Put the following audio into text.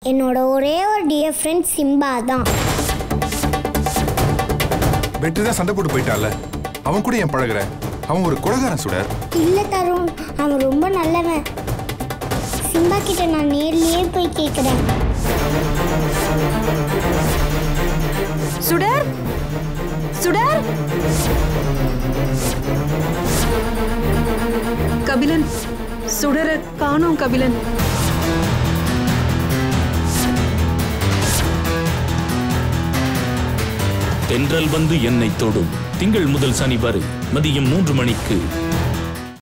என்னோட ஒரே ஒரு டியர் ஃப்ரெண்ட் சிம்பா தான் பெட்டு தான் சண்டை போட்டு போயிட்டால அவன் கூட ஏன் பழகுற அவன் ஒரு கொலகாரன் சுடர் இல்லை தருண் அவன் ரொம்ப நல்லவன் சிம்பா கிட்ட நான் நேர்லயே போய் கேட்குறேன் சுடர் சுடர் கபிலன் சுடர காணோம் கபிலன் தென்றல் வந்து என்னை தொடும் திங்கள் முதல் சனி வரை மதியம் மூன்று மணிக்கு